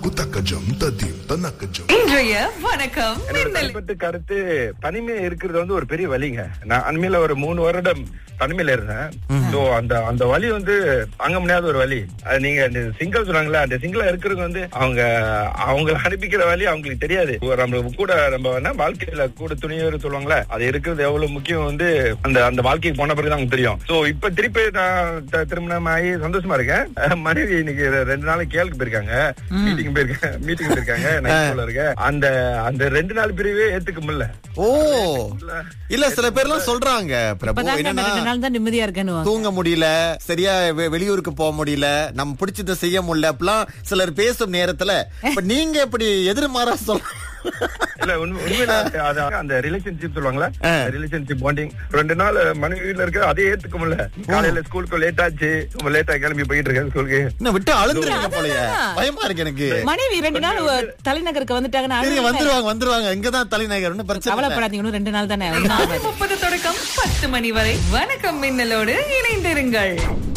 Aku tak kejam, tadim, tak kejam. இன்றைய வணக்கம் என்னோட மின்னல் தனிப்பட்ட கருத்து தனிமை இருக்கிறது வந்து ஒரு பெரிய வலிங்க நான் அண்மையில ஒரு மூணு வருடம் தனிமையில இருந்தேன் சோ அந்த அந்த வலி வந்து தாங்க முடியாத ஒரு வலி அது நீங்க அந்த சிங்கிள் சொன்னாங்களே அந்த சிங்கிளா இருக்கிறது வந்து அவங்க அவங்கள அனுப்பிக்கிற வலி அவங்களுக்கு தெரியாது ஒரு நம்ம கூட நம்ம என்ன வாழ்க்கையில கூட துணியோர் சொல்லுவாங்களே அது இருக்கிறது எவ்வளவு முக்கியம் வந்து அந்த அந்த வாழ்க்கைக்கு போன பிறகு தான் தெரியும் சோ இப்ப திருப்பி நான் த- திருமணம் ஆகி சந்தோஷமா இருக்கேன் அஹ் மனைவி இன்னைக்கு ரெண்டு நாள் கேளுக்கு போயிருக்காங்க மீட்டிங் போயிருக்காங்க மீட்டிங் போயிருக்காங்க நைட்ல இருக்கேன் அந்த அந்த ரெண்டு நாள் பிரிவே ஏத்துக்க முடியல ஓ இல்ல சில பேர்லாம் சொல்றாங்க பிரபு இப்பதாங்க அந்த என்னன்னா ரெண்டு நாள் தான் நிம்மதியா இருக்கேன்னு தூங்க முடியல சரியா வெ- வெளியூருக்கு போக முடியல நம்ம பிடிச்சதை செய்ய முடியல அப்படிலாம் சிலர் பேசும் நேரத்துல இப்ப நீங்க எப்படி எதிர்மாறா சொல்ல இல்ல உண்மை- உண்மையில அது அந்த ரிலேஷன்ஷிப் சொல்லுவாங்களா ரிலேஷன்ஷிப் பாண்டிங் ரெண்டு நாள் மனைவி வீட்டுல இருக்க அதே ஏத்துக்க முடியல காலையில ஸ்கூலுக்கு லேட் ஆச்சு ரொம்ப லேட்டா கிளம்பி போயிட்டு இருக்கேன் ஸ்கூலுக்கு இன்னும் விட்டு அழுந்துருங்க போலயே பயமா இருக்கு எனக்கு மனைவி ரெண்டு நாள் ஒ- தலைநகருக்கு வந்துட்டாங்கன்னா சரிங்க அழுகுங்க. வந்துருவாங்க வந்துருவாங்க இங்கதான் தலைநகர் ஒண்ணும் பிரச்சனை இல்ல. கவலைப்படாதீங்க இன்னும் ரெண்டு நாள் தானே ஒண்ணும் ஆகாது. முப்பது தொடக்கம் பத்து மணி வரை வணக்கம் மின்னலோடு இணைந்திருங்கள்